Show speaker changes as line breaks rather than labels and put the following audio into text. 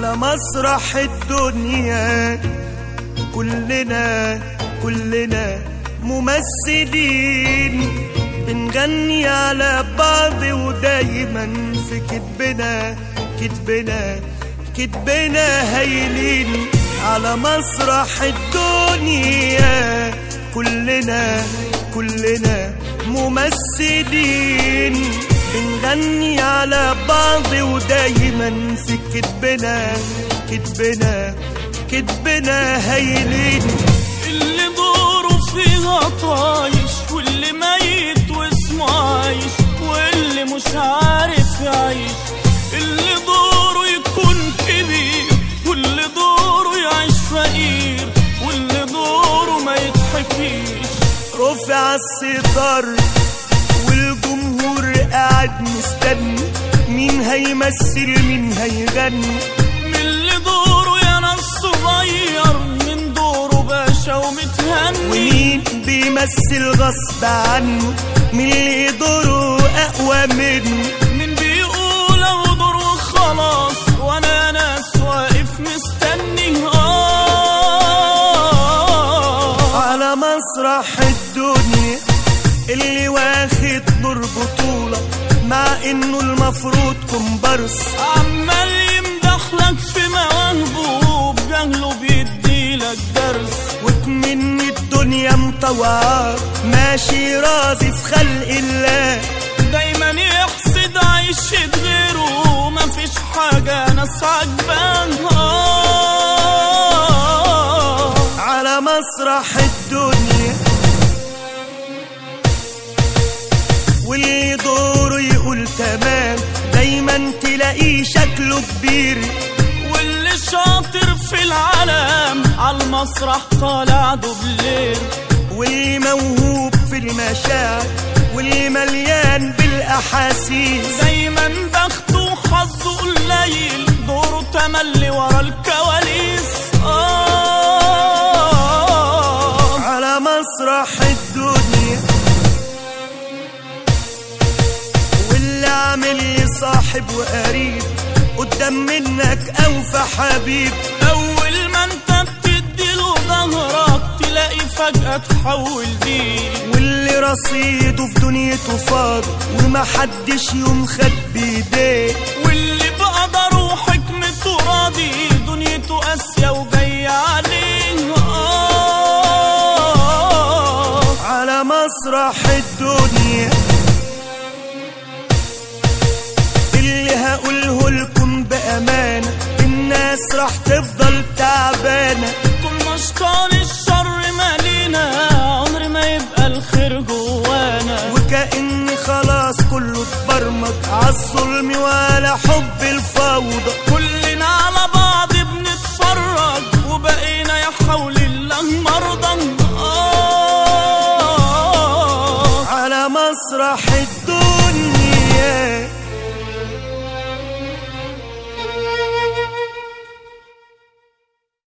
على مسرح الدنيا كلنا كلنا ممثلين بنغني على بعض ودايما في كتبنا كتبنا كتبنا هايلين على مسرح الدنيا كلنا كلنا ممثلين بنغني على بعض ودايما في كتبنا كتبنا كتبنا هايلين
اللي دوره فيها طايش واللي ميت واسمه عايش واللي مش عارف يعيش اللي دوره يكون كبير واللي دوره يعيش فقير واللي دوره ما يضحكيش
رفع الستار والجمهور قاعد مستني مين هيمثل مين هيغني
من اللي دوره يا ناس صغير من دوره باشا ومتهني
ومين بيمثل غصب عنه مين اللي دوره اقوى منه
من بيقول او دوره خلاص وانا ناس واقف مستني آه
على مسرح الدنيا اللي واخد دور بطولة مع انه المفروض كومبارس
عمال يمدحلك في مواهبه بجهله بيديلك درس
وكمن الدنيا مطوعة ماشي راضي في خلق الله
دايما يحسد عيشة غيره مفيش حاجة ناس عجبانها
على مسرح الدنيا واللي دوره يقول تمام دايما تلاقيه شكله كبير
واللي شاطر في العالم على المسرح طالع دوبلير
واللي موهوب في المشاعر واللي مليان بالاحاسيس
دايما بخته وحظه قليل دوره تملي ورا الكواليس آه
على مسرح الدنيا واللي عامل لي صاحب وقريب قدام منك اوفى حبيب
أول ما أنت بتديله ظهرك تلاقي فجأة تحول دين
واللي رصيده في دنيته فاضي ومحدش يوم خد بايديه
واللي بقدر وحكمته راضي دنيته قاسية وجاية عليه آه
على مسرح الدنيا اللي هقوله لكم بأمانة الناس راح تفضل تعبانة
طول ما اشكال